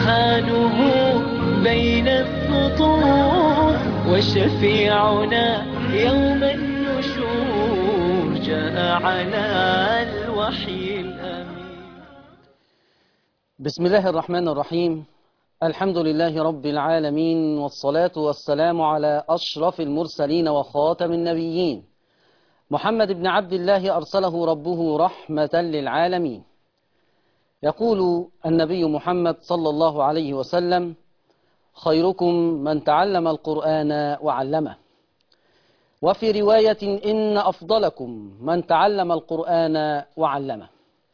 برهانه بين السطور وشفيعنا يوم النشور جاء على الوحي الأمين بسم الله الرحمن الرحيم الحمد لله رب العالمين والصلاة والسلام على أشرف المرسلين وخاتم النبيين محمد بن عبد الله أرسله ربه رحمة للعالمين يقول النبي محمد صلى الله عليه وسلم خيركم من تعلم القرآن وعلمه وفي رواية إن أفضلكم من تعلم القرآن وعلمه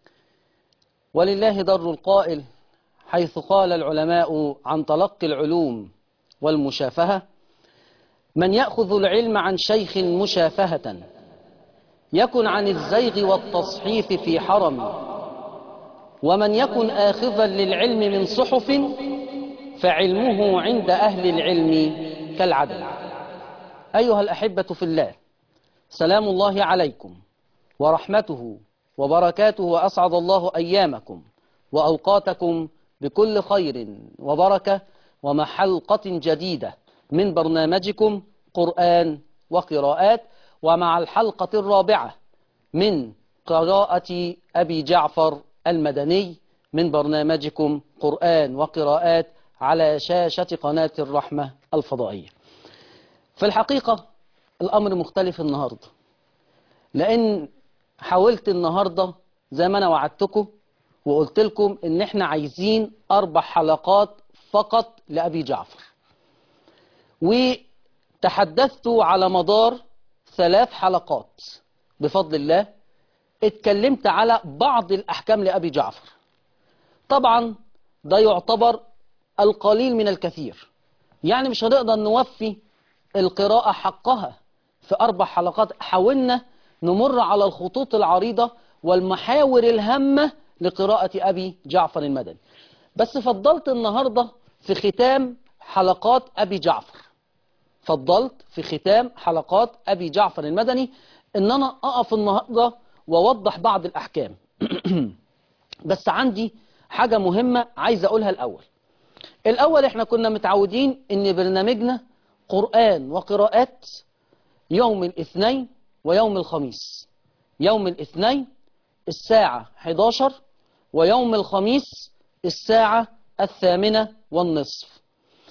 ولله در القائل حيث قال العلماء عن تلقي العلوم والمشافهة من يأخذ العلم عن شيخ مشافهة يكن عن الزيغ والتصحيف في حرم ومن يكن آخذا للعلم من صحف فعلمه عند أهل العلم كالعدل أيها الأحبة في الله سلام الله عليكم ورحمته وبركاته وأسعد الله أيامكم وأوقاتكم بكل خير وبركة ومع حلقة جديدة من برنامجكم قرآن وقراءات ومع الحلقة الرابعة من قراءة أبي جعفر المدني من برنامجكم قرآن وقراءات على شاشة قناة الرحمة الفضائية في الحقيقة الأمر مختلف النهاردة لأن حاولت النهاردة زي ما أنا وعدتكم وقلت لكم إن إحنا عايزين أربع حلقات فقط لأبي جعفر وتحدثت على مدار ثلاث حلقات بفضل الله اتكلمت على بعض الأحكام لأبي جعفر طبعا ده يعتبر القليل من الكثير يعني مش هنقدر نوفي القراءة حقها في أربع حلقات حاولنا نمر على الخطوط العريضة والمحاور الهامة لقراءة أبي جعفر المدني بس فضلت النهاردة في ختام حلقات أبي جعفر فضلت في ختام حلقات أبي جعفر المدني إن أنا أقف النهاردة وأوضح بعض الأحكام بس عندي حاجة مهمة عايز أقولها الأول الأول إحنا كنا متعودين إن برنامجنا قرآن وقراءات يوم الاثنين ويوم الخميس يوم الاثنين الساعة 11 ويوم الخميس الساعة الثامنة والنصف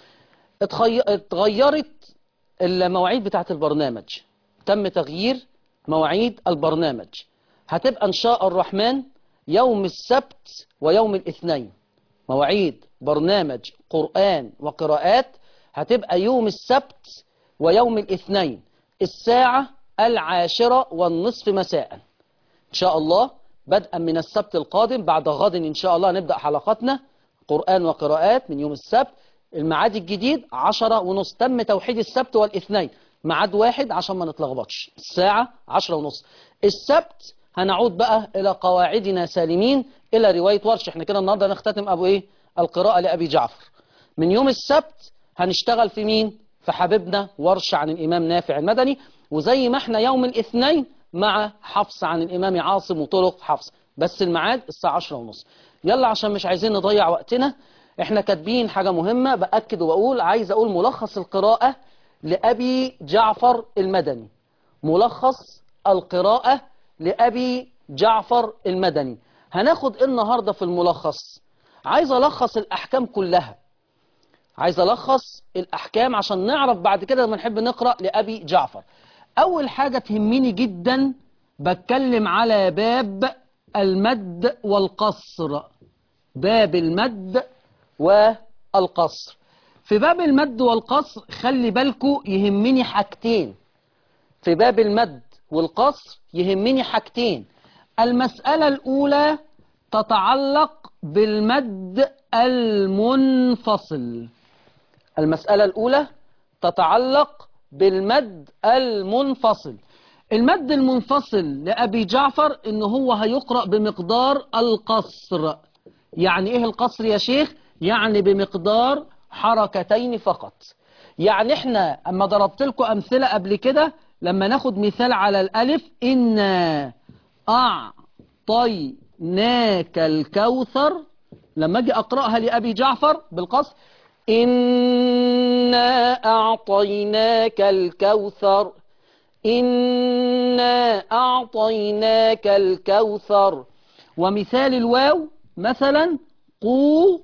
اتغيرت المواعيد بتاعت البرنامج تم تغيير مواعيد البرنامج هتبقى إن شاء الرحمن يوم السبت ويوم الاثنين مواعيد برنامج قرآن وقراءات هتبقى يوم السبت ويوم الاثنين الساعة العاشرة والنصف مساء إن شاء الله بدءا من السبت القادم بعد غد إن شاء الله نبدأ حلقاتنا قرآن وقراءات من يوم السبت الميعاد الجديد عشرة ونص تم توحيد السبت والاثنين ميعاد واحد عشان ما نتلخبطش الساعة عشرة ونص السبت هنعود بقى إلى قواعدنا سالمين إلى رواية ورش احنا كده النهاردة نختتم أبو إيه القراءة لأبي جعفر من يوم السبت هنشتغل في مين في حبيبنا ورش عن الإمام نافع المدني وزي ما احنا يوم الاثنين مع حفص عن الإمام عاصم وطرق حفص بس الميعاد الساعة عشرة ونص يلا عشان مش عايزين نضيع وقتنا احنا كاتبين حاجة مهمة بأكد وأقول عايز أقول ملخص القراءة لأبي جعفر المدني ملخص القراءة لأبي جعفر المدني هناخد النهاردة في الملخص عايز ألخص الأحكام كلها عايز ألخص الأحكام عشان نعرف بعد كده لما نحب نقرأ لأبي جعفر أول حاجة تهمني جدا بتكلم على باب المد والقصر باب المد والقصر في باب المد والقصر خلي بالكو يهمني حاجتين في باب المد والقصر يهمني حاجتين المسألة الأولى تتعلق بالمد المنفصل المسألة الأولى تتعلق بالمد المنفصل المد المنفصل لأبي جعفر إن هو هيقرأ بمقدار القصر يعني إيه القصر يا شيخ يعني بمقدار حركتين فقط يعني إحنا أما ضربت لكم أمثلة قبل كده لما ناخد مثال على الألف إنا أعطيناك الكوثر لما اجي اقراها لابي جعفر بالقصر انا اعطيناك الكوثر انا اعطيناك الكوثر ومثال الواو مثلا قوا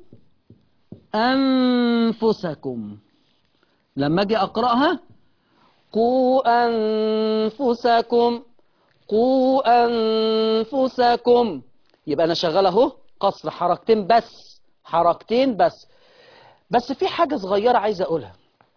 انفسكم لما اجي اقراها قوا انفسكم قوا انفسكم يبقى انا شغال اهو قصر حركتين بس حركتين بس بس في حاجة صغيرة عايز اقولها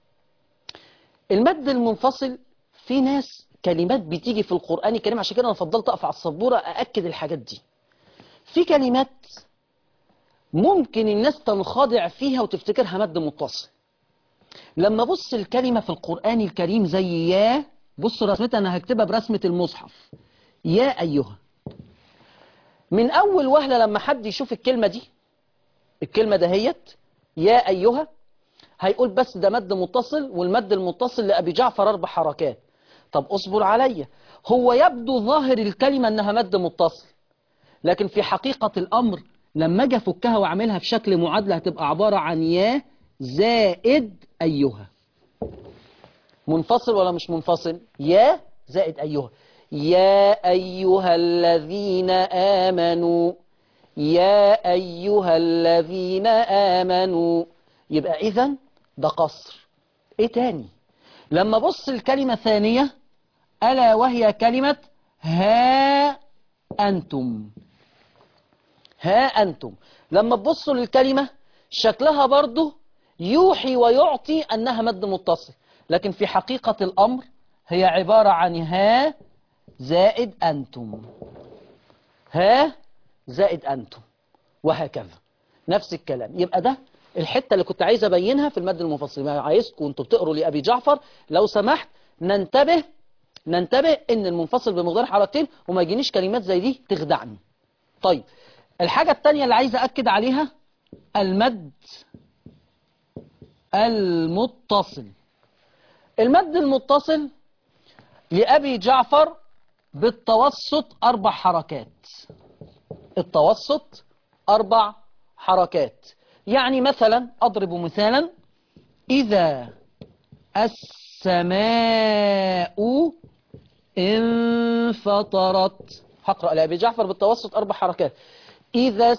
المد المنفصل في ناس كلمات بتيجي في القرآن الكريم عشان كده انا فضلت اقف على السبورة ااكد الحاجات دي في كلمات ممكن الناس تنخدع فيها وتفتكرها مد متصل لما بص الكلمة في القرآن الكريم زي يا بص رسمتها انا هكتبها برسمة المصحف يا ايها من اول وهلة لما حد يشوف الكلمة دي الكلمة دهيت يا ايها هيقول بس ده مد متصل والمد المتصل لأبي جعفر أربع حركات طب اصبر عليا هو يبدو ظاهر الكلمة أنها مد متصل لكن في حقيقة الأمر لما أجي أفكها وأعملها في شكل معادلة هتبقى عبارة عن يا زائد أيها منفصل ولا مش منفصل يا زائد أيها يا أيها الذين آمنوا يا أيها الذين آمنوا يبقى إذا ده قصر إيه تاني لما بص الكلمة ثانية ألا وهي كلمة ها أنتم ها أنتم لما تبصوا للكلمة شكلها برضه يوحي ويعطي أنها مد متصل لكن في حقيقة الأمر هي عبارة عن ها زائد أنتم ها زائد أنتم وهكذا نفس الكلام يبقى ده الحتة اللي كنت عايز أبينها في المد المفصل ما عايزكم انتوا بتقروا لأبي جعفر لو سمحت ننتبه ننتبه ان المنفصل بمقدار حركتين وما يجينيش كلمات زي دي تخدعني طيب الحاجة التانية اللي عايز أكد عليها المد المتصل المد المتصل لأبي جعفر بالتوسط أربع حركات التوسط أربع حركات يعني مثلا أضرب مثالا إذا السماء انفطرت هقرأ لأبي جعفر بالتوسط أربع حركات إذا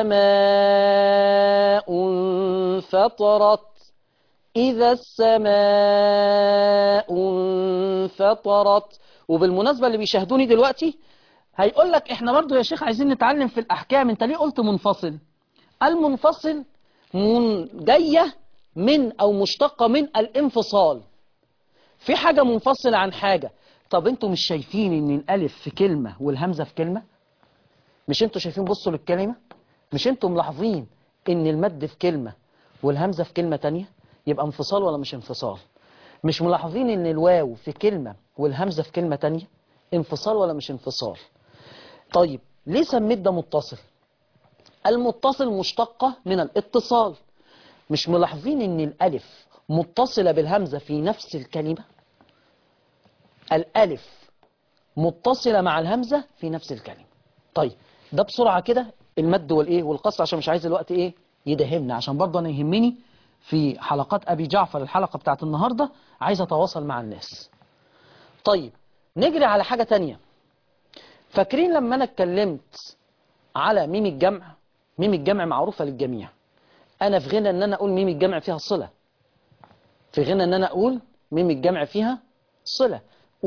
السماء انفطرت إذا السماء انفطرت وبالمناسبة اللي بيشاهدوني دلوقتي هيقول لك احنا برضو يا شيخ عايزين نتعلم في الأحكام انت ليه قلت منفصل المنفصل من جاية من أو مشتقة من الانفصال في حاجة منفصلة عن حاجة طب انتوا مش شايفين ان الألف في كلمة والهمزة في كلمة مش انتوا شايفين بصوا للكلمة مش انتوا ملاحظين ان المد في كلمة والهمزة في كلمة تانية يبقى انفصال ولا مش انفصال مش ملاحظين ان الواو في كلمة والهمزة في كلمة تانية انفصال ولا مش انفصال طيب ليه سميت ده متصل المتصل مشتقة من الاتصال مش ملاحظين ان الالف متصلة بالهمزة في نفس الكلمة الالف متصلة مع الهمزة في نفس الكلمة طيب ده بسرعة كده المد والايه والقصر عشان مش عايز الوقت ايه يدهمنا عشان برضه انا يهمني في حلقات ابي جعفر الحلقة بتاعت النهاردة عايز اتواصل مع الناس طيب نجري على حاجة تانية فاكرين لما انا اتكلمت على ميم الجمع ميم الجمع معروفة للجميع انا في غنى ان انا اقول ميم الجمع فيها صلة في غنى ان انا اقول ميم الجمع فيها صلة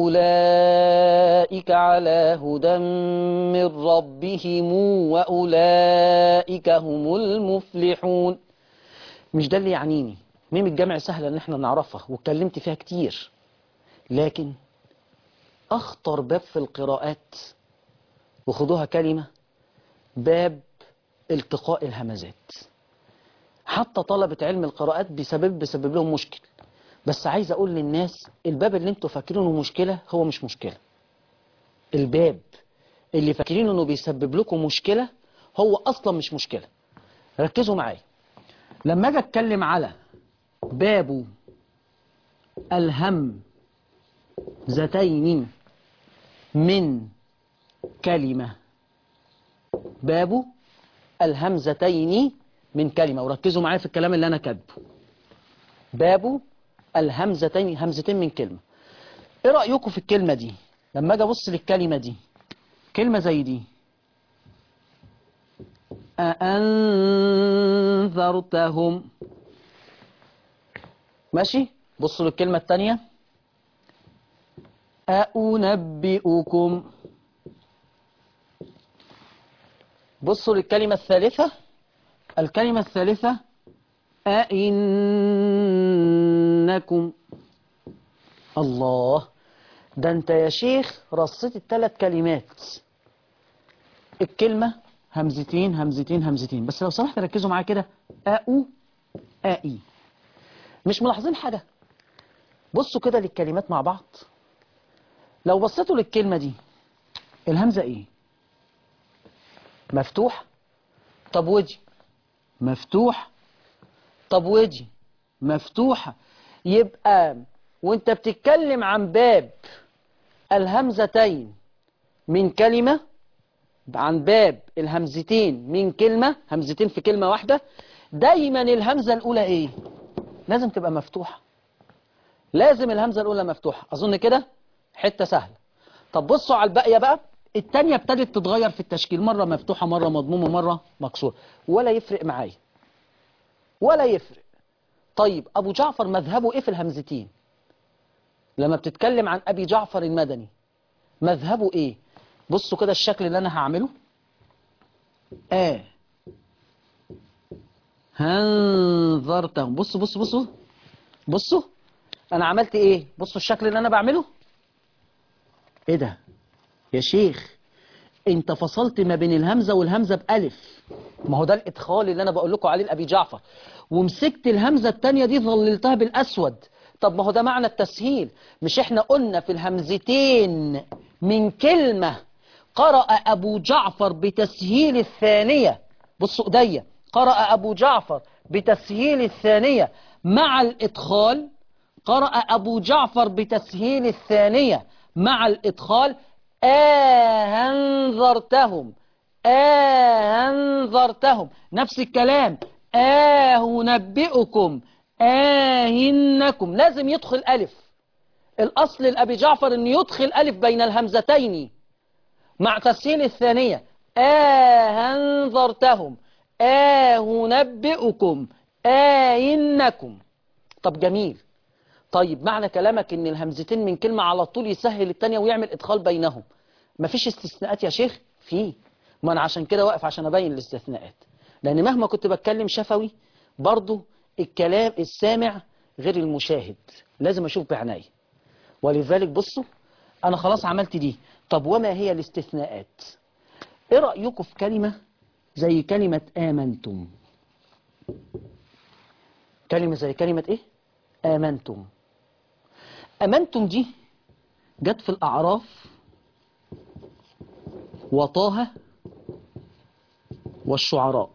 أولئك على هدى من ربهم وأولئك هم المفلحون مش ده اللي يعنيني ميم الجمع سهلة ان احنا نعرفها واتكلمت فيها كتير لكن اخطر باب في القراءات وخدوها كلمة باب التقاء الهمزات حتى طلبة علم القراءات بسبب بسبب لهم مشكل بس عايز اقول للناس الباب اللي انتوا فاكرينه مشكلة هو مش مشكلة الباب اللي فاكرينه انه بيسبب لكم مشكلة هو اصلا مش مشكلة ركزوا معايا لما اجي اتكلم على باب الهم زتين من كلمة باب الهمزتين من كلمة وركزوا معايا في الكلام اللي أنا كاتبه باب الهمزتين همزتين من كلمة ايه رأيكم في الكلمة دي لما اجي ابص للكلمة دي كلمة زي دي أأنذرتهم ماشي بصوا للكلمة التانية أأنبئكم بصوا للكلمة الثالثة الكلمة الثالثة أئنكم الله ده انت يا شيخ رصيت الثلاث كلمات الكلمة همزتين همزتين همزتين بس لو سمحت ركزوا معايا كده أو آئي مش ملاحظين حاجة بصوا كده للكلمات مع بعض لو بصيتوا للكلمة دي الهمزة ايه مفتوح طب ودي مفتوح طب ودي مفتوحة يبقى وانت بتتكلم عن باب الهمزتين من كلمة عن باب الهمزتين من كلمة همزتين في كلمة واحدة دايما الهمزة الأولى ايه لازم تبقى مفتوحة لازم الهمزة الأولى مفتوحة أظن كده حتة سهلة طب بصوا على الباقية بقى التانية ابتدت تتغير في التشكيل مرة مفتوحة مرة مضمومة مرة مكسورة ولا يفرق معايا ولا يفرق طيب أبو جعفر مذهبه إيه في الهمزتين لما بتتكلم عن أبي جعفر المدني مذهبه إيه بصوا كده الشكل اللي أنا هعمله آه هنظرتهم بصوا بصوا بصوا بصوا أنا عملت إيه بصوا الشكل اللي أنا بعمله إيه ده يا شيخ انت فصلت ما بين الهمزة والهمزة بألف ما هو ده الإدخال اللي أنا بقول لكم عليه لأبي جعفر ومسكت الهمزة التانية دي ظللتها بالأسود طب ما هو ده معنى التسهيل مش احنا قلنا في الهمزتين من كلمة قرأ أبو جعفر بتسهيل الثانية بصوا ايديا قرأ أبو جعفر بتسهيل الثانية مع الإدخال قرأ أبو جعفر بتسهيل الثانية مع الإدخال آهنذرتهم آهنذرتهم نفس الكلام آهنبئكم آهنكم لازم يدخل ألف الأصل لأبي جعفر أن يدخل ألف بين الهمزتين مع تسهيل الثانية آهنذرتهم آهنبئكم آهنكم طب جميل طيب معنى كلامك ان الهمزتين من كلمة على طول يسهل التانية ويعمل ادخال بينهم مفيش استثناءات يا شيخ في ما انا عشان كده واقف عشان ابين الاستثناءات لان مهما كنت بتكلم شفوي برضو الكلام السامع غير المشاهد لازم اشوف بعناية ولذلك بصوا انا خلاص عملت دي طب وما هي الاستثناءات ايه رأيكم في كلمة زي كلمة آمنتم كلمة زي كلمة ايه آمنتم آمنتم دي جت في الأعراف وطه والشعراء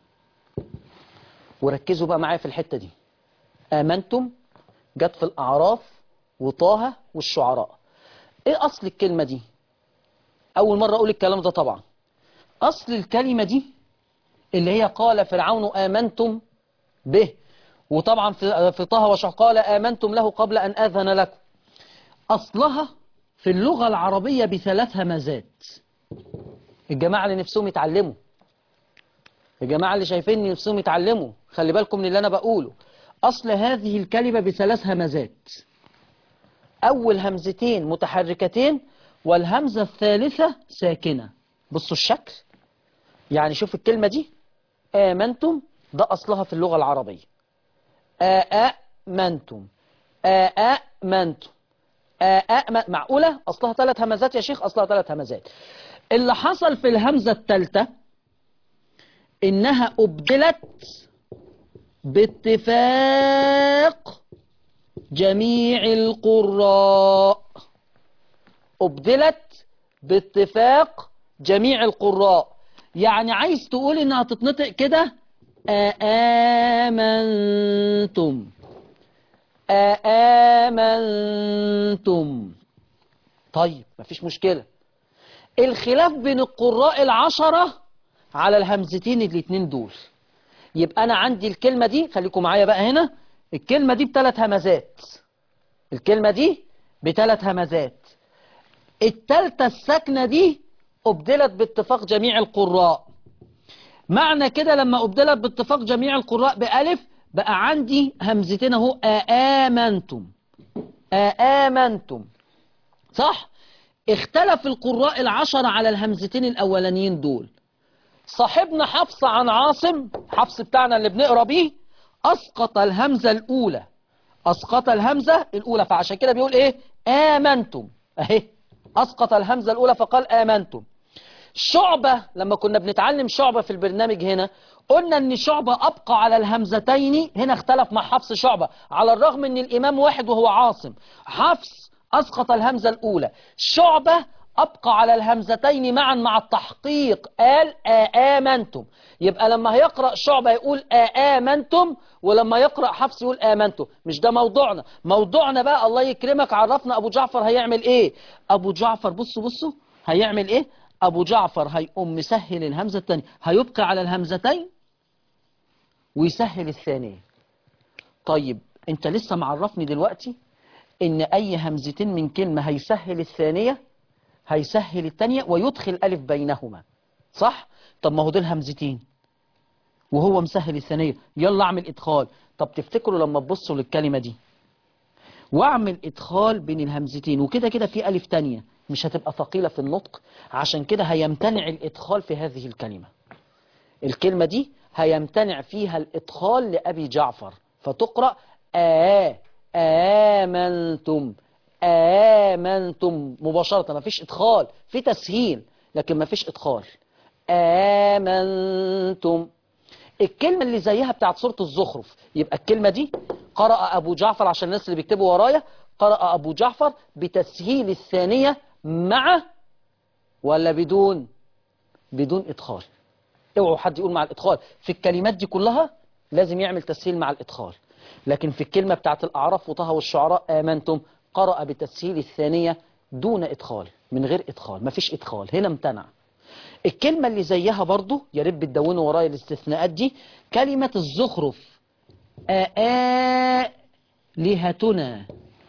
وركزوا بقى معايا في الحتة دي آمنتم جت في الأعراف وطه والشعراء ايه أصل الكلمة دي أول مرة أقول الكلام ده طبعا أصل الكلمة دي اللي هي قال فرعون آمنتم به وطبعا في في طه وشع قال آمنتم له قبل أن آذن لكم أصلها في اللغة العربية بثلاث همزات الجماعة اللي نفسهم يتعلموا الجماعة اللي شايفين نفسهم يتعلموا خلي بالكم من اللي أنا بقوله أصل هذه الكلمة بثلاث همزات أول همزتين متحركتين والهمزة الثالثة ساكنة بصوا الشكل يعني شوف الكلمة دي آمنتم ده أصلها في اللغة العربية آمنتم آمنتم آمن معقولة أصلها ثلاث همزات يا شيخ أصلها ثلاث همزات اللي حصل في الهمزة الثالثة إنها أبدلت باتفاق جميع القراء أبدلت باتفاق جميع القراء يعني عايز تقول إنها تتنطق كده آمنتم آمنتم طيب مفيش مشكلة الخلاف بين القراء العشرة على الهمزتين الاتنين دول يبقى أنا عندي الكلمة دي خليكم معايا بقى هنا الكلمة دي بثلاث همزات الكلمة دي بثلاث همزات التالتة الساكنة دي أبدلت باتفاق جميع القراء معنى كده لما أبدلت باتفاق جميع القراء بألف بقى عندي همزتين اهو آمنتم آمنتم صح اختلف القراء العشرة على الهمزتين الأولانيين دول صاحبنا حفص عن عاصم حفص بتاعنا اللي بنقرا بيه أسقط الهمزة الأولى أسقط الهمزة الأولى فعشان كده بيقول إيه آمنتم أهي أسقط الهمزة الأولى فقال آمنتم شعبة لما كنا بنتعلم شعبة في البرنامج هنا قلنا ان شعبة ابقى على الهمزتين هنا اختلف مع حفص شعبة على الرغم ان الامام واحد وهو عاصم حفص اسقط الهمزة الاولى شعبة ابقى على الهمزتين معا مع التحقيق قال آمنتم يبقى لما هيقرأ شعبة يقول آمنتم ولما يقرأ حفص يقول آمنتم مش ده موضوعنا موضوعنا بقى الله يكرمك عرفنا ابو جعفر هيعمل ايه ابو جعفر بصوا بصوا هيعمل ايه ابو جعفر هيقوم مسهل الهمزة الثانية هيبقى على الهمزتين ويسهل الثانية طيب انت لسه معرفني دلوقتي ان اي همزتين من كلمة هيسهل الثانية هيسهل الثانية ويدخل الف بينهما صح طب ما هو دول همزتين وهو مسهل الثانية يلا اعمل ادخال طب تفتكروا لما تبصوا للكلمة دي واعمل ادخال بين الهمزتين وكده كده في الف تانية مش هتبقى ثقيلة في النطق عشان كده هيمتنع الادخال في هذه الكلمة الكلمة دي هيمتنع فيها الادخال لأبي جعفر فتقرأ آ آمنتم آمنتم مباشرة ما فيش ادخال في تسهيل لكن ما فيش ادخال آمنتم الكلمة اللي زيها بتاعت سورة الزخرف يبقى الكلمة دي قرأ أبو جعفر عشان الناس اللي بيكتبوا ورايا قرأ أبو جعفر بتسهيل الثانية مع ولا بدون بدون إدخال اوعوا حد يقول مع الإدخال في الكلمات دي كلها لازم يعمل تسهيل مع الإدخال لكن في الكلمة بتاعت الأعراف وطه والشعراء آمنتم قرأ بتسهيل الثانية دون إدخال من غير إدخال مفيش إدخال هنا امتنع الكلمة اللي زيها برضو يا رب تدونوا ورايا الاستثناءات دي كلمة الزخرف آلهتنا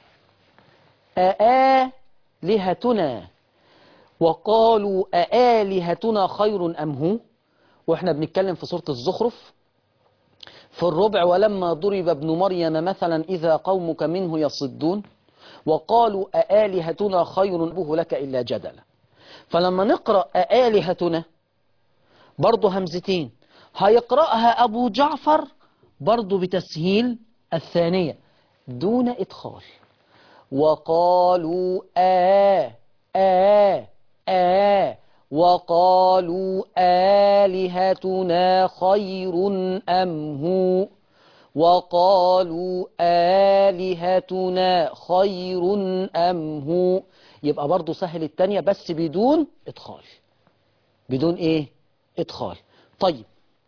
آلهتنا وقالوا آلهتنا خير أم هو وإحنا بنتكلم في سورة الزخرف في الربع ولما ضرب ابن مريم مثلا إذا قومك منه يصدون وقالوا آلهتنا خير به لك إلا جدلا فلما نقرأ آلهتنا برضه همزتين هيقرأها أبو جعفر برضه بتسهيل الثانية دون إدخال وقالوا آ آ آ وقالوا آلهتنا خير أم هو وقالوا آلهتنا خير أم هو يبقى برضو سهل التانية بس بدون إدخال بدون إيه إدخال طيب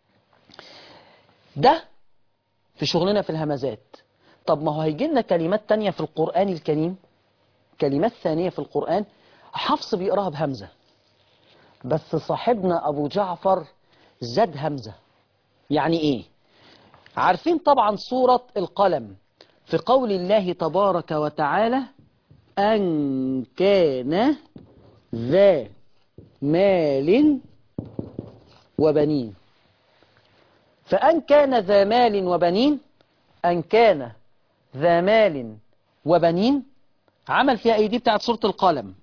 ده في شغلنا في الهمزات طب ما هو هيجي لنا كلمات تانية في القرآن الكريم كلمات ثانية في القرآن حفص بيقراها بهمزة بس صاحبنا أبو جعفر زاد همزة يعني إيه عارفين طبعا سورة القلم في قول الله تبارك وتعالى أن كان ذا مال وبنين فأن كان ذا مال وبنين أن كان ذا مال وبنين عمل فيها ايه دي بتاعت سورة القلم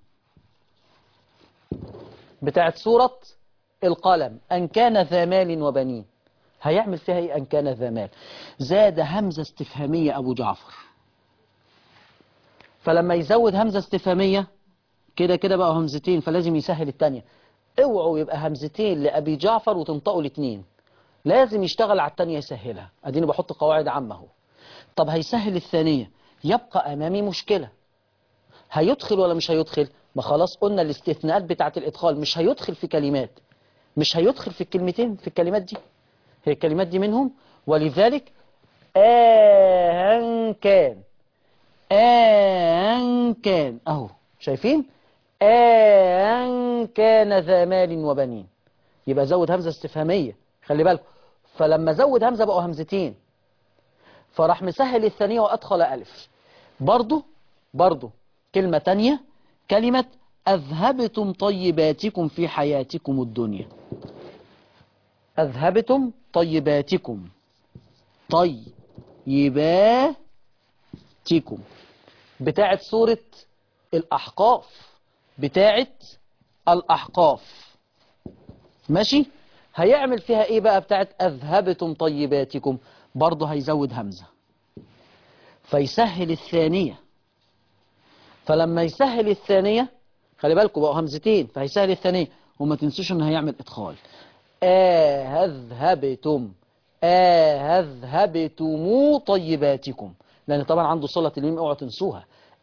بتاعت سورة القلم أن كان ذا مال وبنين هيعمل فيها ايه أن كان ذا مال زاد همزة استفهامية أبو جعفر فلما يزود همزة استفهامية كده كده بقى همزتين فلازم يسهل التانية اوعوا يبقى همزتين لأبي جعفر وتنطقوا الاثنين لازم يشتغل على التانية يسهلها اديني بحط قواعد عامة اهو طب هيسهل الثانية يبقى أمامي مشكلة هيدخل ولا مش هيدخل ما خلاص قلنا الاستثناءات بتاعت الإدخال مش هيدخل في كلمات مش هيدخل في الكلمتين في الكلمات دي هي الكلمات دي منهم ولذلك آن كان آن كان أهو شايفين آن كان ذا مال وبنين يبقى زود همزة استفهامية خلي بالكم فلما زود همزة بقوا همزتين فراح مسهل الثانية وأدخل ألف برضو برضو كلمة تانية كلمة أذهبتم طيباتكم في حياتكم الدنيا أذهبتم طيباتكم طيباتكم بتاعت سورة الأحقاف بتاعت الأحقاف ماشي هيعمل فيها ايه بقى بتاعت أذهبتم طيباتكم برضه هيزود همزة فيسهل الثانية فلما يسهل الثانية خلي بالكم بقوا همزتين فهيسهل الثانية وما تنسوش ان هيعمل ادخال أذهبتم أذهبتم طيباتكم لأن طبعا عنده صلة الميم اوعوا تنسوها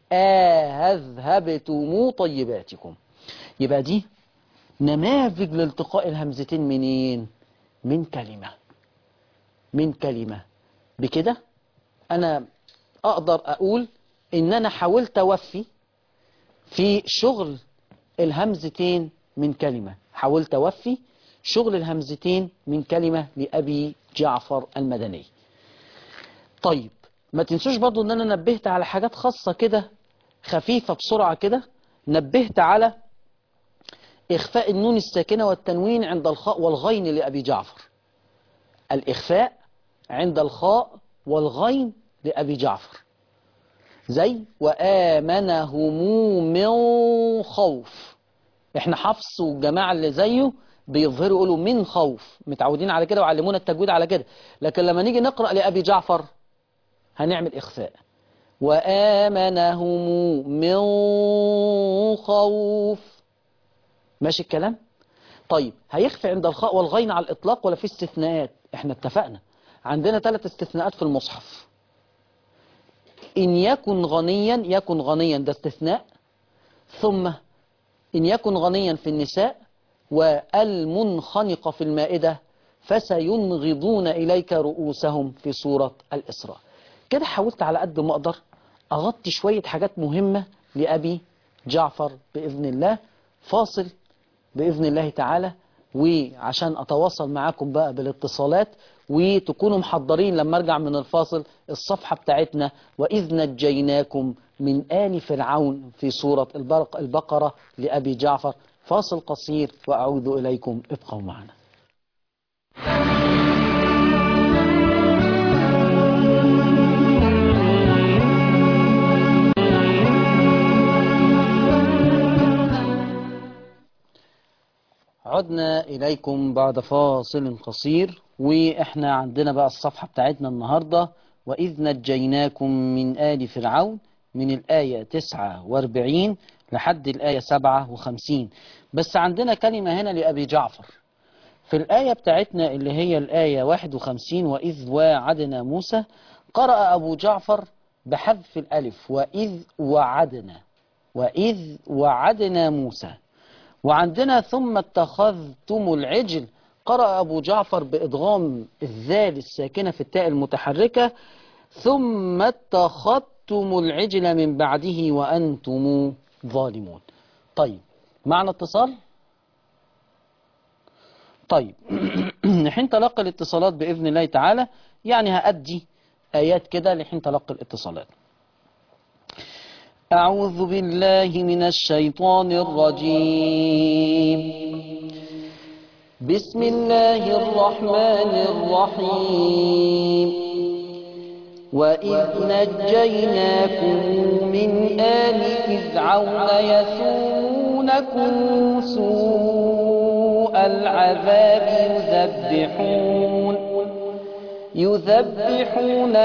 أذهبتم طيباتكم يبقى دي نماذج لالتقاء الهمزتين منين من كلمة من كلمة بكده أنا أقدر أقول إن أنا حاولت أوفي في شغل الهمزتين من كلمة حاولت أوفي شغل الهمزتين من كلمة لأبي جعفر المدني طيب ما تنسوش برضو ان انا نبهت على حاجات خاصة كده خفيفة بسرعة كده نبهت على إخفاء النون الساكنة والتنوين عند الخاء والغين لأبي جعفر الإخفاء عند الخاء والغين لأبي جعفر زي وآمنهم من خوف احنا حفص والجماعة اللي زيه بيظهروا يقولوا من خوف متعودين على كده وعلمونا التجويد على كده لكن لما نيجي نقرأ لأبي جعفر هنعمل إخفاء وآمنهم من خوف ماشي الكلام طيب هيخفي عند الخاء والغين على الإطلاق ولا في استثناءات احنا اتفقنا عندنا ثلاث استثناءات في المصحف إن يكن غنيا يكن غنيا ده استثناء ثم إن يكن غنيا في النساء والمنخنقة في المائدة فسينغضون إليك رؤوسهم في سورة الإسراء كده حاولت على قد ما أقدر أغطي شوية حاجات مهمة لأبي جعفر بإذن الله فاصل بإذن الله تعالى وعشان أتواصل معاكم بقى بالاتصالات وتكونوا محضرين لما أرجع من الفاصل الصفحة بتاعتنا وإذ نجيناكم من آل فرعون في سورة البقرة لأبي جعفر فاصل قصير وأعود إليكم ابقوا معنا عدنا إليكم بعد فاصل قصير وإحنا عندنا بقى الصفحة بتاعتنا النهاردة وإذ نجيناكم من آل فرعون من الآية 49 لحد الآية 57 بس عندنا كلمة هنا لأبي جعفر في الآية بتاعتنا اللي هي الآية 51 وإذ واعدنا موسى قرأ أبو جعفر بحذف الألف وإذ وعدنا وإذ وعدنا موسى وعندنا ثم اتخذتم العجل قرأ أبو جعفر بإدغام الذال الساكنة في التاء المتحركة ثم اتخذتم العجل من بعده وأنتم ظالمون طيب معنا اتصال طيب لحين تلقى الاتصالات بإذن الله تعالى يعني هأدي آيات كده لحين تلقى الاتصالات أعوذ بالله من الشيطان الرجيم بسم الله الرحمن الرحيم وإذ نجيناكم من آل فرعون يسومونكم سوء العذاب يذبحون يذبحون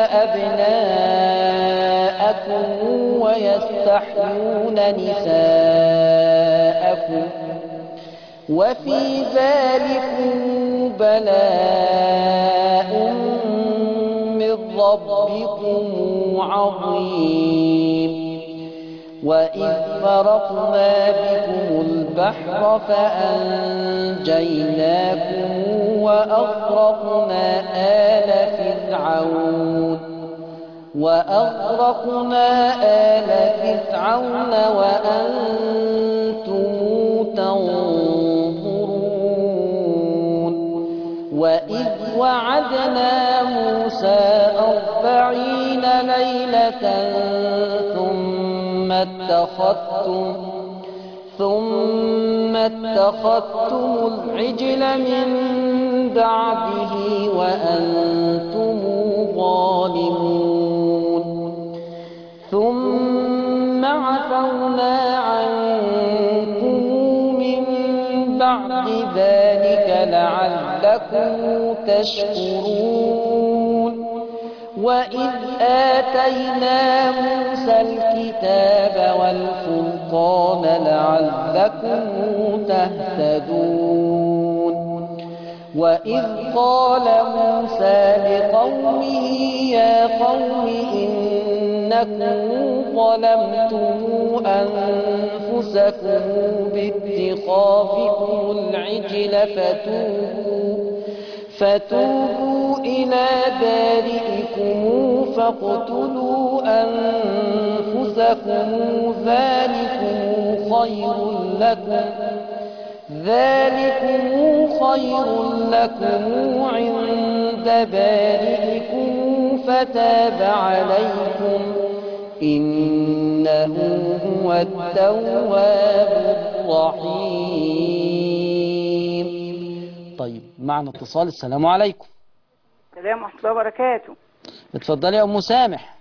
أبناءكم ويستحيون نساءكم وفي ذلكم بلاء من ربكم عظيم وإذ فرقنا بكم البحر فأنجيناكم وأغرقنا آل فرعون وأغرقنا آل فرعون وأنتم تنظرون وعدنا موسى أربعين ليلة ثم اتخذتم ثم اتخذتم العجل من بعده وأنتم ظالمون ثم عفونا عنكم من بعد ذلك لعلكم تشكرون وإذ آتينا موسى الكتاب والفرقان لعلكم تهتدون وإذ قال موسى لقومه يا قوم إنكم ظلمتم أنفسكم باتخاذكم العجل فتوبوا فتوبوا إلى بارئكم فاقتلوا أنفسكم ذلكم خير لكم ذلكم خير لكم عند بارئكم فتاب عليكم إنه هو التواب الرحيم طيب معنا اتصال السلام عليكم السلام ورحمة الله وبركاته اتفضلي يا أم سامح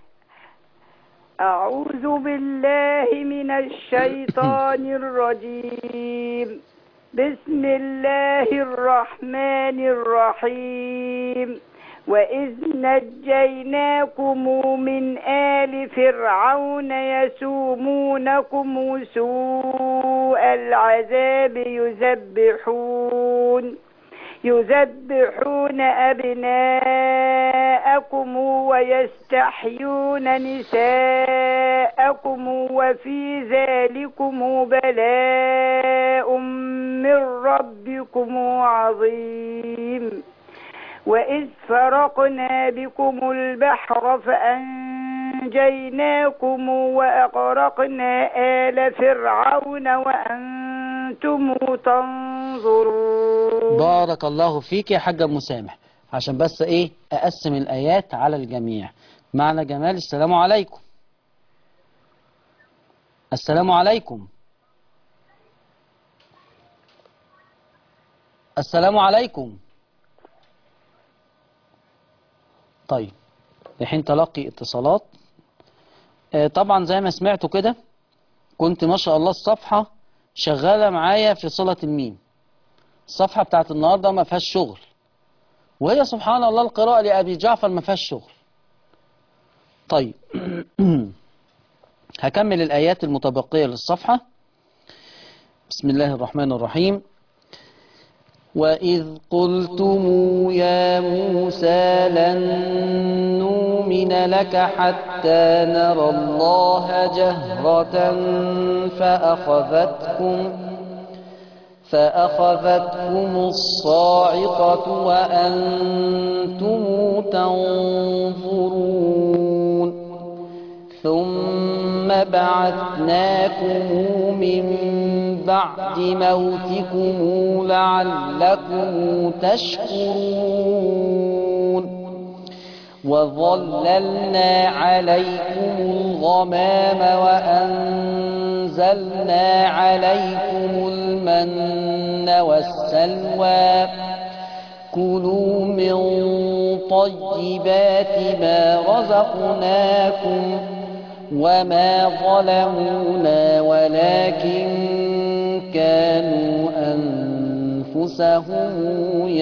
أعوذ بالله من الشيطان الرجيم بسم الله الرحمن الرحيم وإذ نجيناكم من آل فرعون يسومونكم سوء العذاب يذبحون يذبحون أبناءكم ويستحيون نساءكم وفي ذلكم بلاء من ربكم عظيم وإذ فرقنا بكم البحر فأنجيناكم وأغرقنا آل فرعون وأنتم تنظرون بارك الله فيك يا حاجة أم سامح عشان بس ايه اقسم الايات على الجميع معنا جمال السلام عليكم السلام عليكم السلام عليكم طيب الحين تلقي اتصالات آه، طبعا زي ما سمعتوا كده كنت ما شاء الله الصفحة شغالة معايا في صلة الميم الصفحة بتاعت النهاردة ما فيهاش شغل وهي سبحان الله القراءة لأبي جعفر ما فيهاش شغل طيب هكمل الآيات المتبقية للصفحة بسم الله الرحمن الرحيم وإذ قلتم يا موسى لن نؤمن لك حتى نرى الله جهرة فأخذتكم فأخذتكم الصاعقة وأنتم تنظرون ثم بعثناكم من بعد موتكم لعلكم تشكرون وظللنا عليكم الغمام وأنزلنا عليكم المن والسلوى كلوا من طيبات ما رزقناكم وما ظلمونا ولكن كانوا أنفسهم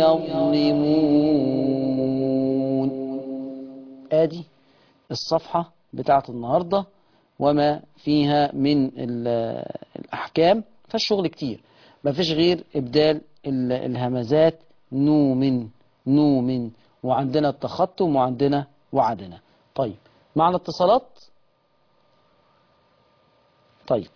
يظلمون آدي الصفحة بتاعت النهاردة وما فيها من ال- الأحكام فالشغل كتير ما فيش غير إبدال ال- الهمزات نوم نوم وعندنا التختم وعندنا وعدنا طيب معنا اتصالات طيب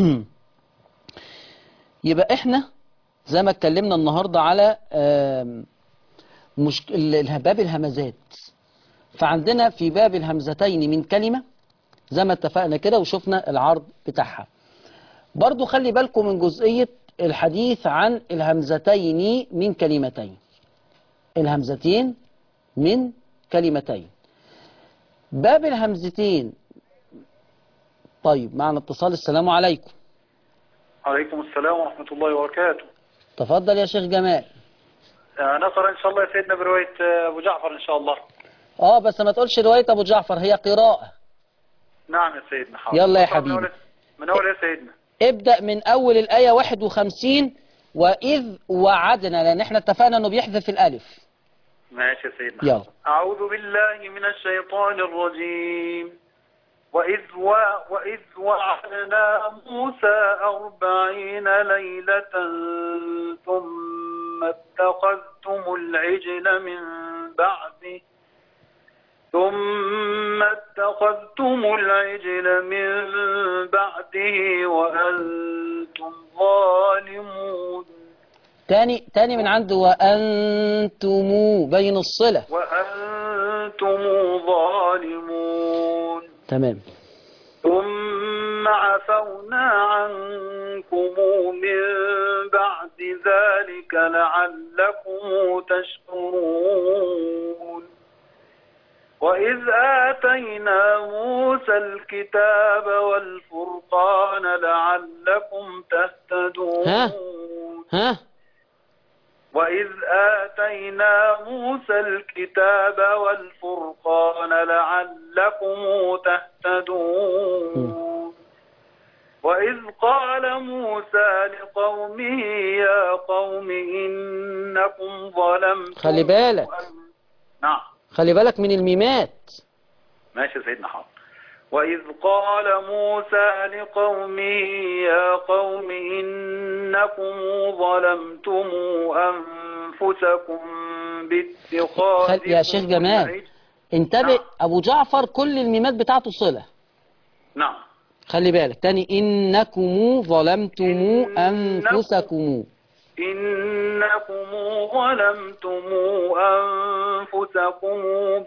يبقى احنا زي ما اتكلمنا النهاردة على آم، مش ال- ال- باب الهمزات فعندنا في باب الهمزتين من كلمة زي ما اتفقنا كده وشفنا العرض بتاعها برضو خلي بالكم من جزئية الحديث عن الهمزتين من كلمتين الهمزتين من كلمتين باب الهمزتين طيب معنا اتصال السلام عليكم عليكم السلام ورحمة الله وبركاته تفضل يا شيخ جمال آه، نقرأ إن شاء الله يا سيدنا برواية آه، أبو جعفر إن شاء الله اه بس ما تقولش رواية ابو جعفر هي قراءة نعم يا سيدنا حاضر يلا يا نقرأ من حبيبي. أول- من أول يا سيدنا ابدأ من اول الآية 51 وإذ وعدنا لأن احنا اتفقنا انه بيحذف الألف ماشي يا سيدنا يلا. أعوذ بالله من الشيطان الرجيم وإذ, و... وإذ وعدنا موسى أربعين ليلة ثم اتخذتم العجل من بعده ثم اتخذتم العجل من بعده وأنتم ظالمون تاني تاني من عنده وأنتم بين الصلة وأنتم ظالمون تمام ثم عفونا عنكم من بعد ذلك لعلكم تشكرون وإذ آتينا موسى الكتاب والفرقان لعلكم تهتدون ها؟ ها وإذ آتينا موسى الكتاب والفرقان لعلكم تهتدون وإذ قال موسى لقومه يا قوم إنكم ظلمتم خلي بالك. نعم خلي بالك من الميمات ماشي يا سيدنا حاضر وإذ قال موسى لقومه يا قوم إنكم ظلمتم أنفسكم باتخاذكم خل- يا شيخ جمال. العجل. انتبه نعم. أبو جعفر كل الميمات بتاعته صلة نعم خلي بالك تاني إنكم ظلمتم إنكم- أنفسكم إنكم ظلمتم أنفسكم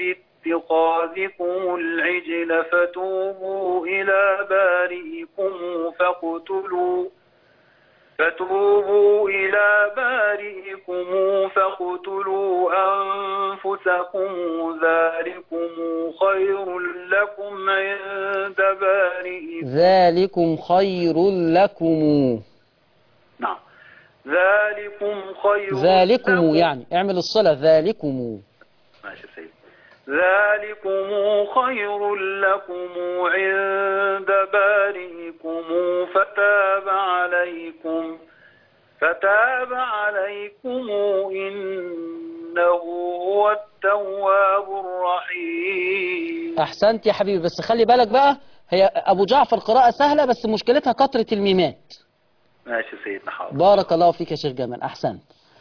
باتخاذكم العجل فتوبوا إلى بارئكم فاقتلوا فتوبوا إلى بارئكم فاقتلوا أنفسكم ذلكم خير لكم عند بارئكم ذلكم خير لكم نعم ذلكم خير ذلكم لكم يعني اعمل الصلة ذلكم ماشي يا سيدي ذلكم خير لكم عند بارئكم فتاب عليكم فتاب عليكم إنه هو التواب الرحيم أحسنت يا حبيبي بس خلي بالك بقى هي أبو جعفر قراءة سهلة بس مشكلتها كثرة الميمات ماشي يا سيدنا حاضر بارك الله فيك يا شيخ جمال أحسنت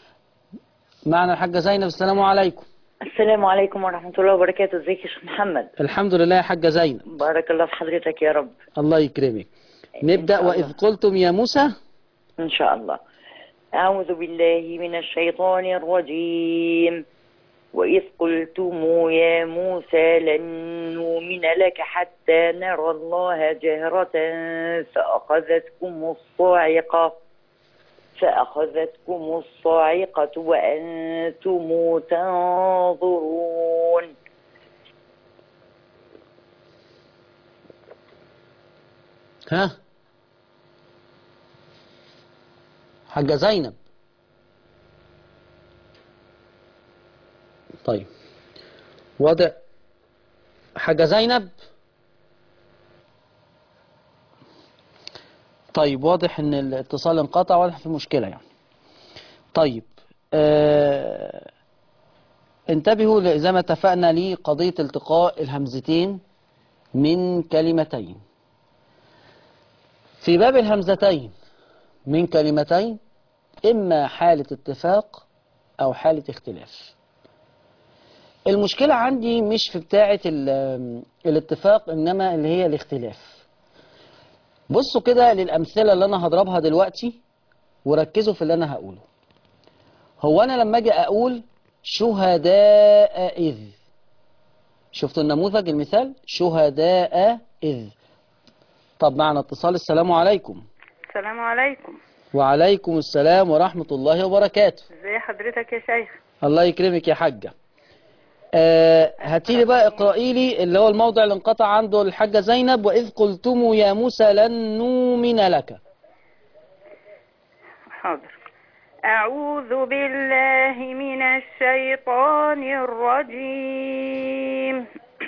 معنا الحاجة زينب السلام عليكم السلام عليكم ورحمة الله وبركاته ازيك يا شيخ محمد الحمد لله يا حاجة زينب بارك الله في حضرتك يا رب الله يكرمك نبدأ شاء الله. وإذ قلتم يا موسى إن شاء الله أعوذ بالله من الشيطان الرجيم وإذ قلتم يا موسى لن نؤمن لك حتى نرى الله جهرة فأخذتكم الصاعقة فأخذتكم الصاعقة وأنتم تنظرون ها حاجة زينب طيب وضع حاجة زينب طيب واضح ان الاتصال انقطع واضح في مشكلة يعني طيب آه انتبهوا ل- زي ما اتفقنا لقضية التقاء الهمزتين من كلمتين في باب الهمزتين من كلمتين إما حالة اتفاق أو حالة اختلاف المشكلة عندي مش في بتاعة ال- الاتفاق إنما اللي هي الاختلاف بصوا كده للأمثلة اللي أنا هضربها دلوقتي وركزوا في اللي أنا هقوله هو أنا لما أجي أقول شهداء إذ شفتوا النموذج المثال شهداء إذ طب معنا اتصال السلام عليكم السلام عليكم وعليكم السلام ورحمة الله وبركاته ازي حضرتك يا شيخ الله يكرمك يا حاجة آه هاتي لي بقى اقرأي لي اللي هو الموضع اللي انقطع عنده الحاجة زينب وإذ قلتم يا موسى لن نؤمن لك حاضر أعوذ بالله من الشيطان الرجيم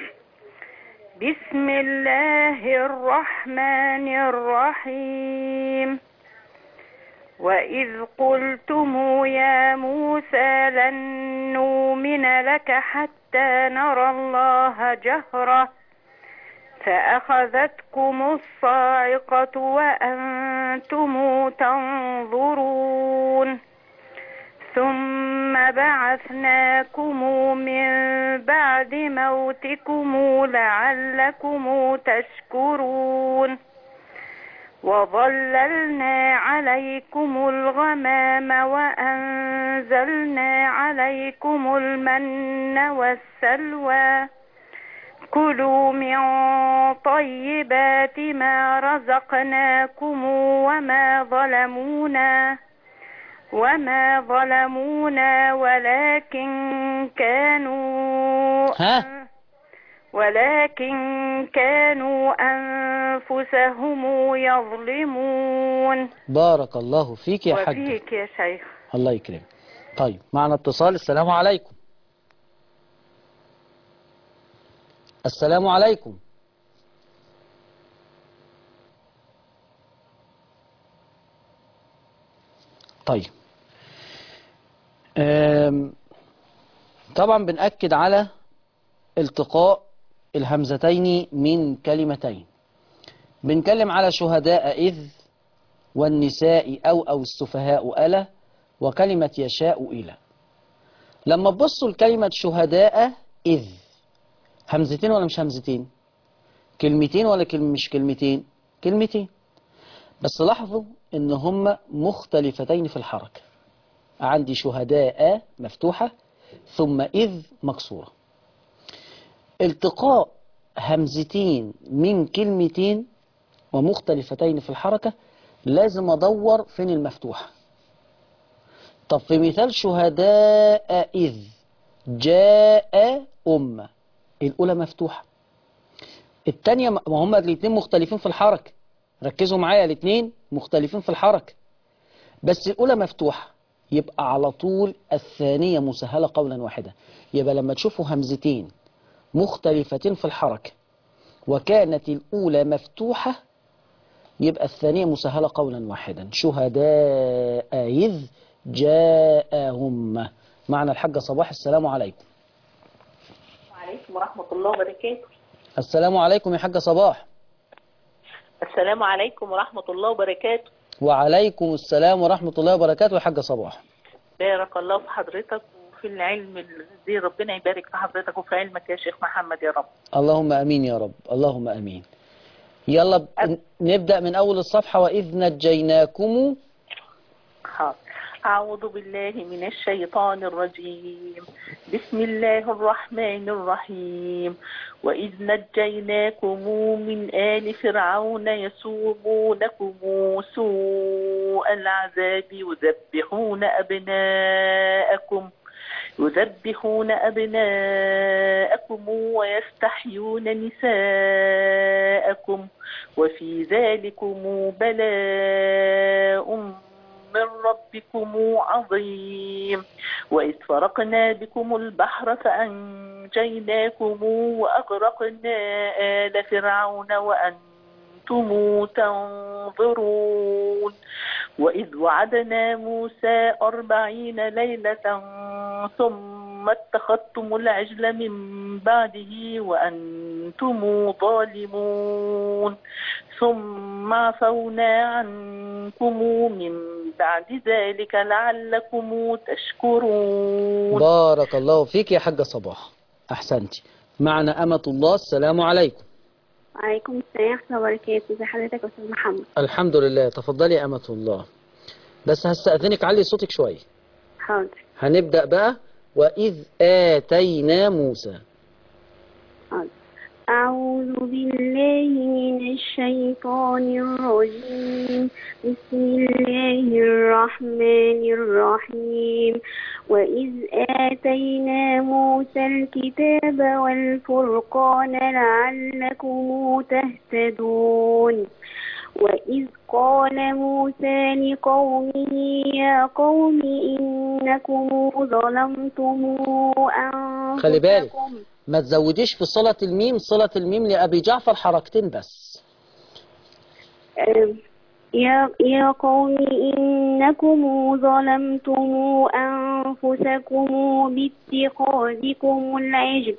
بسم الله الرحمن الرحيم وإذ قلتم يا موسى لن نؤمن لك حتى نرى الله جهرة فأخذتكم الصاعقة وأنتم تنظرون ثم بعثناكم من بعد موتكم لعلكم تشكرون وظللنا عليكم الغمام وأنزلنا عليكم المن والسلوى كلوا من طيبات ما رزقناكم وما ظلمونا وما ظلمونا ولكن كانوا ها؟ ولكن كانوا أنفسهم يظلمون بارك الله فيك يا حاجة وفيك يا شيخ الله يكرمك طيب معنا اتصال السلام عليكم السلام عليكم طيب أم، طبعا بنأكد على التقاء الهمزتين من كلمتين بنتكلم على شهداء إذ والنساء أو أو السفهاء ألا وكلمة يشاء إلى لما تبصوا لكلمة شهداء إذ همزتين ولا مش همزتين كلمتين ولا كلم مش كلمتين كلمتين بس لاحظوا ان هم مختلفتين في الحركة عندي شهداء مفتوحة ثم إذ مكسورة التقاء همزتين من كلمتين ومختلفتين في الحركة لازم أدور فين المفتوحة طب في مثال شهداء إذ جاء أمة الأولى مفتوحة التانية ما هما الاتنين مختلفين في الحركة ركزوا معايا الاتنين مختلفين في الحركة بس الأولى مفتوحة يبقى على طول الثانية مسهلة قولا واحدا يبقى لما تشوفوا همزتين مختلفتين في الحركة وكانت الأولى مفتوحة يبقى الثانية مسهلة قولا واحدا شهداء إذ جاءهم معنى الحاجة صباح السلام عليكم وعليكم ورحمة الله وبركاته السلام عليكم يا حاجة صباح السلام عليكم ورحمة الله وبركاته وعليكم السلام ورحمة الله وبركاته يا حاجة صباح بارك الله في حضرتك وفي العلم الذي ربنا يبارك في حضرتك وفي علمك يا شيخ محمد يا رب اللهم أمين يا رب اللهم أمين يلا ب... نبدأ من أول الصفحة وإذ نجيناكم حاضر أعوذ بالله من الشيطان الرجيم بسم الله الرحمن الرحيم وإذ نجيناكم من آل فرعون يسومونكم سوء العذاب يذبحون أبناءكم يذبحون أبناءكم ويستحيون نساءكم وفي ذلكم بلاء من ربكم عظيم وإذ فرقنا بكم البحر فأنجيناكم وأغرقنا آل فرعون وأنتم تنظرون وإذ وعدنا موسى أربعين ليلة ثم اتخذتم العجل من بعده وأنتم ظالمون ثم عفونا عنكم من بعد ذلك لعلكم تشكرون بارك الله فيك يا حاجة صباح أحسنتي معنا أمة الله السلام عليكم وعليكم السلام ورحمة الله وبركاته ازي حضرتك يا أستاذ محمد الحمد لله تفضلي يا أمة الله بس هستأذنك علي صوتك شوية حاضر هنبدأ بقى وإذ آتينا موسى حاضر أعوذ بالله من الشيطان الرجيم بسم الله الرحمن الرحيم وإذ آتينا موسى الكتاب والفرقان لعلكم تهتدون وإذ قال موسى لقومه يا قوم إنكم ظلمتم أنفسكم خلي بالك ما تزوديش في صلة الميم صلة الميم لأبي جعفر حركتين بس آم، يا يا قوم إنكم ظلمتم أنفسكم باتخاذكم العجل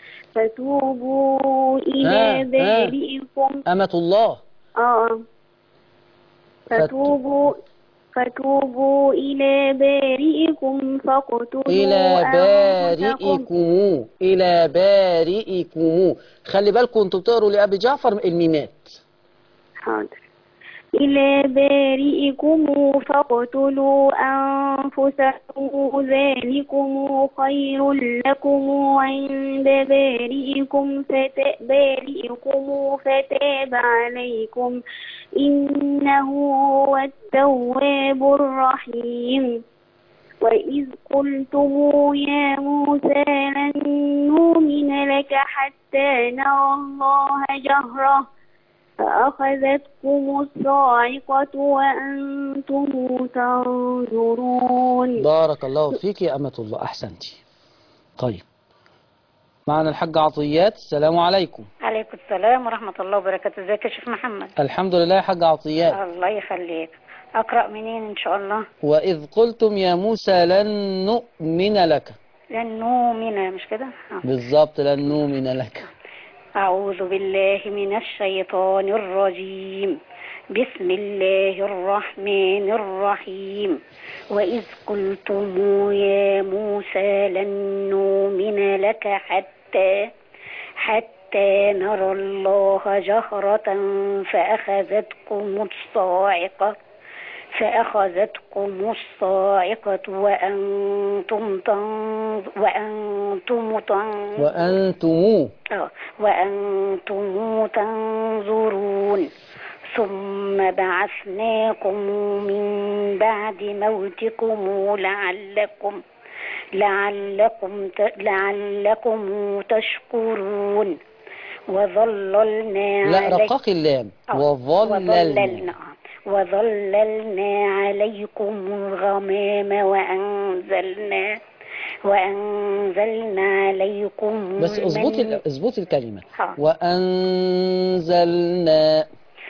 فتوبوا إلى آه، آه. بارئكم أمة الله آه فتوبوا فتوبوا إلى بارئكم فاقتلوا إلى أنفسكم بارئكم إلى بارئكم خلي بالكم انتوا بتقروا لأبي جعفر الميمات حاضر إلى بارئكم فاقتلوا أنفسكم ذلكم خير لكم عند بارئكم فت... بارئكم فتاب عليكم إنه هو التواب الرحيم وإذ قلتم يا موسى لن نؤمن لك حتى نرى الله جهرة فأخذتكم الصاعقة وأنتم تنظرون بارك الله فيك يا أمة الله أحسنتي طيب معنا الحاج عطيات السلام عليكم عليكم السلام ورحمة الله وبركاته ازيك يا شيخ محمد الحمد لله يا حاج عطيات الله يخليك أقرأ منين إن شاء الله وإذ قلتم يا موسى لن نؤمن لك لن نؤمن مش كده آه. بالظبط لن نؤمن لك أعوذ بالله من الشيطان الرجيم بسم الله الرحمن الرحيم وإذ قلتم يا موسى لن نؤمن لك حتى حتى نرى الله جهرة فأخذتكم الصاعقة فأخذتكم الصاعقة وأنتم تنظ وأنتم تنظ وأنتم آه، وأنتم تنظرون ثم بعثناكم من بعد موتكم لعلكم لعلكم ت- لعلكم تشكرون وظللنا لا علي- رقاق اللام آه، وظللنا وظللنا وظللنا عليكم الغمام وأنزلنا وأنزلنا عليكم بس اظبطي المن- ال- اظبطي الكلمة حاضر. وأنزلنا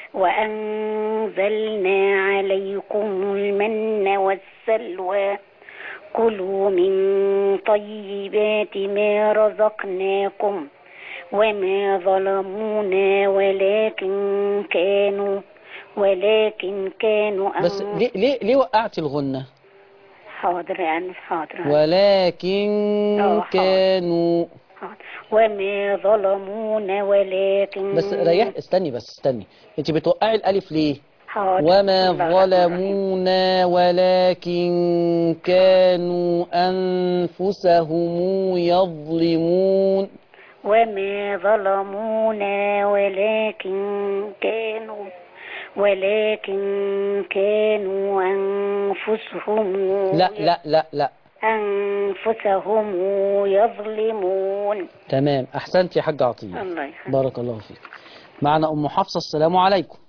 وأنزلنا عليكم المن والسلوى كلوا من طيبات ما رزقناكم وما ظلمونا ولكن كانوا ولكن كانوا بس أن- ليه ليه ليه وقعت الغنة حاضر يعني حاضر ولكن آه، حاضر. كانوا حاضر. وما ظلمونا ولكن بس ريح استني بس استني انت بتوقعي الالف ليه حاضر. وما بسم الله الرحمن الرحيم. ظلمونا ولكن كانوا أنفسهم يظلمون وما ظلمونا ولكن كانوا ولكن كانوا أنفسهم لا لا لا لا أنفسهم يظلمون تمام أحسنت يا حاج عطية الله يخليك بارك الله فيك معنا أم حفصة السلام عليكم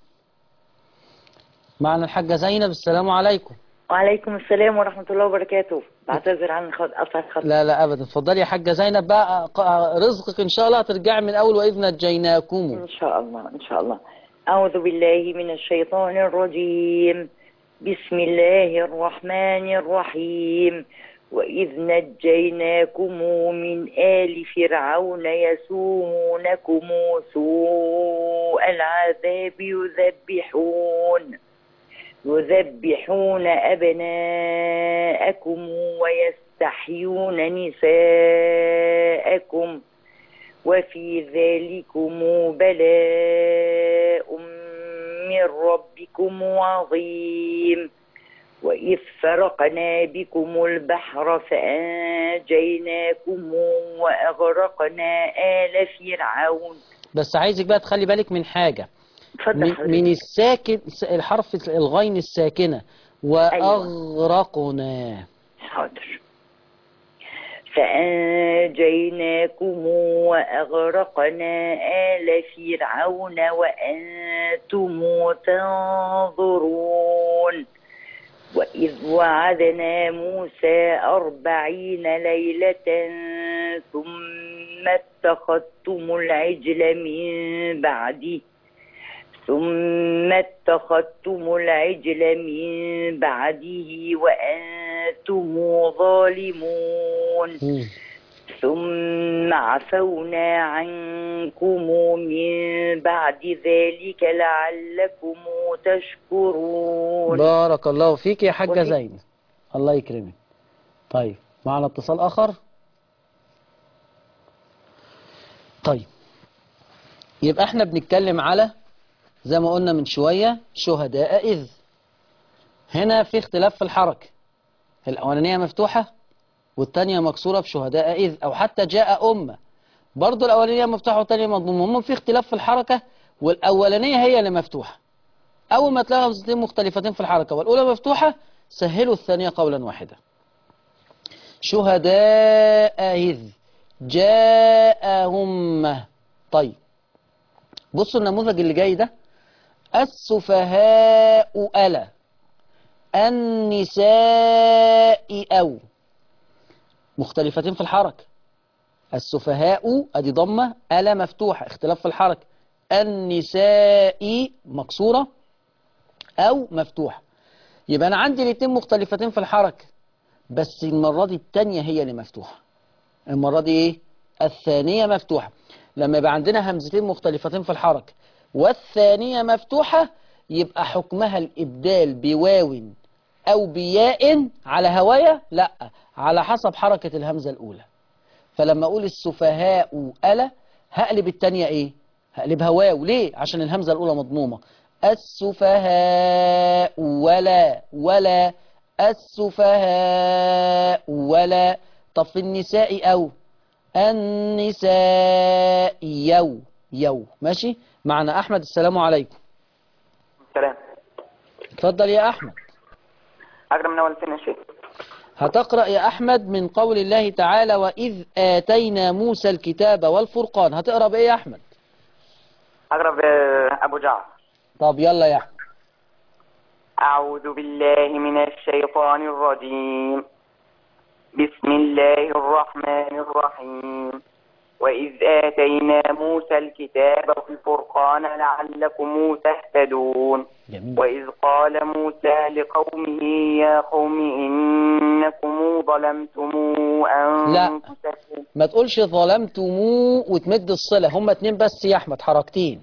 معنا الحاجة زينب السلام عليكم وعليكم السلام ورحمة الله وبركاته بعتذر عن خط قطع الخط لا لا أبدا اتفضلي يا حاجة زينب بقى ق- رزقك إن شاء الله هترجعي من أول وإذ نجيناكم إن شاء الله إن شاء الله أعوذ بالله من الشيطان الرجيم بسم الله الرحمن الرحيم وإذ نجيناكم من آل فرعون يسومونكم سوء العذاب يذبحون يذبحون أبناءكم ويستحيون نساءكم وفي ذلكم بلاء من ربكم عظيم وإذ فرقنا بكم البحر فأنجيناكم وأغرقنا آل فرعون بس عايزك بقى تخلي بالك من حاجة اتفضل من, حضرتك. من الساكن الحرف الغين الساكنة وأغرقنا حاضر فأنجيناكم وأغرقنا آل فرعون وأنتم تنظرون وإذ وعدنا موسى أربعين ليلة ثم اتخذتم العجل من بعده ثم اتخذتم العجل من بعده وأنتم ظالمون مم. ثم عفونا عنكم من بعد ذلك لعلكم تشكرون بارك الله فيك يا حاجة وفيك. زينب الله يكرمك طيب معنا اتصال آخر طيب يبقى احنا بنتكلم على زي ما قلنا من شوية شهداء إذ هنا في اختلاف في الحركة الأولانية مفتوحة والتانية مكسورة في شهداء إذ أو حتى جاء أمة برضو الأولانية مفتوحة والتانية مضمومة هم في اختلاف في الحركة والأولانية هي اللي مفتوحة أول ما تلاقي لفظتين مختلفتين في الحركة والأولى مفتوحة سهلوا الثانية قولا واحدا شهداء إذ جاءهم طيب بصوا النموذج اللي جاي ده السفهاء ألا النساء أو مختلفتين في الحركة السفهاء أدي ضمة ألا مفتوحة اختلاف في الحركة النساء مكسورة أو مفتوحة يبقى أنا عندي الاتنين مختلفتين في الحركة بس المرة دي التانية هي اللي مفتوحة المرة دي إيه؟ الثانية مفتوحة لما يبقى عندنا همزتين مختلفتين في الحركة والثانية مفتوحة يبقى حكمها الإبدال بواو أو بياء على هواية لا على حسب حركة الهمزة الأولى فلما أقول السفهاء ألا هقلب التانية إيه هقلبها واو ليه عشان الهمزة الأولى مضمومة السفهاء ولا ولا السفهاء ولا طب في النساء أو النساء يو يو ماشي معنا أحمد السلام عليكم سلام اتفضل يا أحمد أكرم من أول سنة يا شيخ هتقرأ يا أحمد من قول الله تعالى وإذ آتينا موسى الكتاب والفرقان هتقرأ بإيه يا أحمد أقرب آه، أبو جعفر طب يلا يا أحمد أعوذ بالله من الشيطان الرجيم بسم الله الرحمن الرحيم وإذ آتينا موسى الكتاب والفرقان لعلكم تهتدون جميل وإذ قال موسى لقومه يا قوم إنكم ظلمتم أنفسكم ما تقولش ظلمتمو وتمد الصلة هما اتنين بس يا أحمد حركتين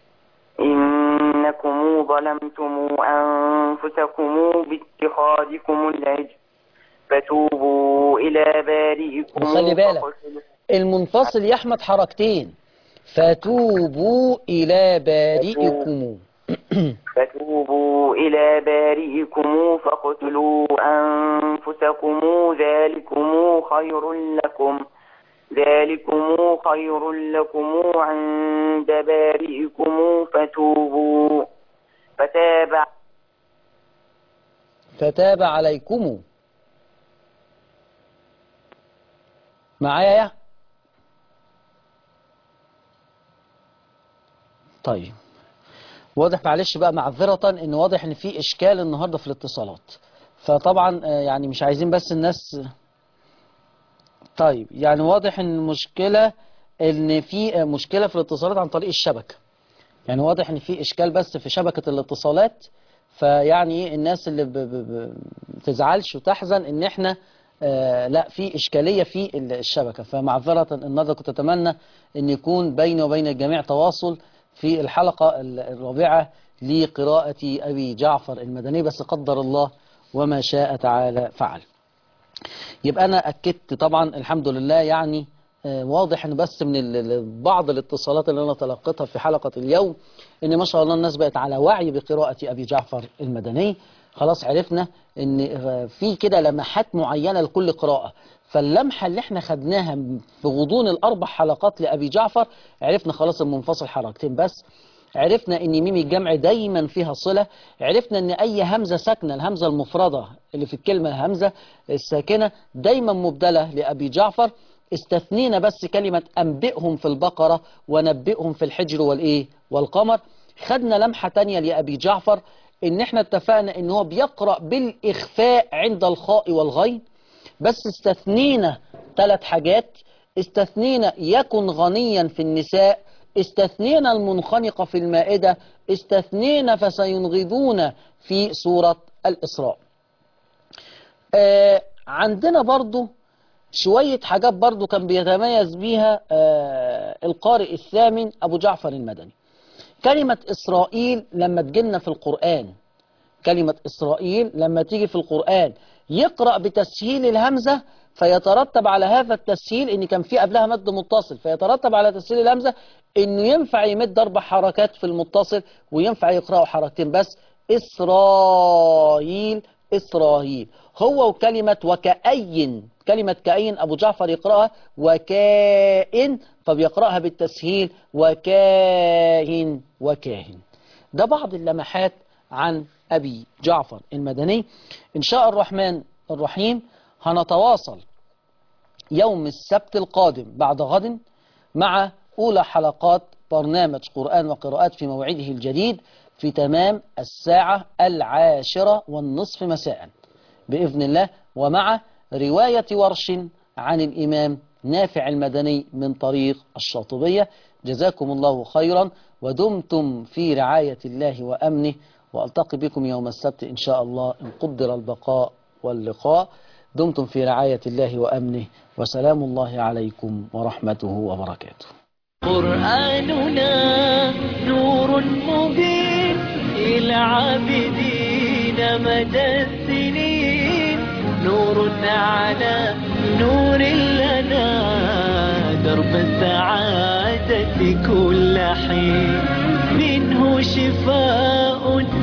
إنكم ظلمتم أنفسكم باتخاذكم العجل فتوبوا إلى بارئكم وخلي بالك. فاقتلوا- المنفصل يا أحمد حركتين فتوبوا إلى بارئكم فتوبوا إلى بارئكم فاقتلوا أنفسكم ذلكم خير لكم ذلكم خير لكم عند بارئكم فتوبوا فتاب فتاب عليكم معايا يا طيب واضح معلش بقى معذرة ان واضح ان في اشكال النهاردة في الاتصالات فطبعا آه، يعني مش عايزين بس الناس طيب يعني واضح ان المشكلة ان في آه، مشكلة في الاتصالات عن طريق الشبكة يعني واضح ان في اشكال بس في شبكة الاتصالات فيعني إيه الناس اللي ب- ب- ب- بتزعلش وتحزن ان احنا آه لا في اشكالية في ال- الشبكة فمعذرة النهارده كنت اتمنى ان يكون بيني وبين الجميع تواصل في الحلقة ال- الرابعة لقراءة ابي جعفر المدني بس قدر الله وما شاء تعالى فعل يبقى انا اكدت طبعا الحمد لله يعني آه، واضح ان بس من ال- ال- بعض الاتصالات اللي انا تلقيتها في حلقة اليوم ان ما شاء الله الناس بقت على وعي بقراءة ابي جعفر المدني خلاص عرفنا ان في كده لمحات معينة لكل قراءة فاللمحة اللي احنا خدناها في غضون الاربع حلقات لابي جعفر عرفنا خلاص المنفصل حركتين بس عرفنا ان ميم الجمع دايما فيها صلة عرفنا ان اي همزة ساكنة الهمزة المفردة اللي في الكلمة الهمزة الساكنة دايما مبدلة لابي جعفر استثنينا بس كلمة أنبئهم في البقرة ونبئهم في الحجر والإيه والقمر خدنا لمحة تانية لأبي جعفر إن إحنا اتفقنا إن هو بيقرأ بالإخفاء عند الخاء والغين بس استثنينا ثلاث حاجات استثنينا يكن غنيا في النساء استثنينا المنخنقة في المائدة استثنينا فسينغذون في سورة الإسراء آه عندنا برضو شوية حاجات برضو كان بيتميز بيها آه القارئ الثامن أبو جعفر المدني كلمة إسرائيل لما تجينا في القرآن كلمة إسرائيل لما تيجي في القرآن يقرأ بتسهيل الهمزة فيترتب على هذا التسهيل ان كان في قبلها مد متصل فيترتب على تسهيل الهمزة انه ينفع يمد اربع حركات في المتصل وينفع يقرأوا حركتين بس إسرائيل إسرائيل هو وكلمة وكأين كلمة كأين أبو جعفر يقرأها وكائن فبيقرأها بالتسهيل وكاهن وكاهن ده بعض اللمحات عن أبي جعفر المدني إن شاء الرحمن الرحيم هنتواصل يوم السبت القادم بعد غد مع أولى حلقات برنامج قرآن وقراءات في موعده الجديد في تمام الساعة العاشرة والنصف مساء بإذن الله ومع رواية ورش عن الإمام نافع المدني من طريق الشاطبية جزاكم الله خيرا ودمتم في رعاية الله وأمنه وألتقي بكم يوم السبت إن شاء الله إن قدر البقاء واللقاء دمتم في رعاية الله وأمنه وسلام الله عليكم ورحمته وبركاته قرآننا نور مبين إلى عابدين مدى السنين نور على نور لنا درب السعادة كل حين منه شفاء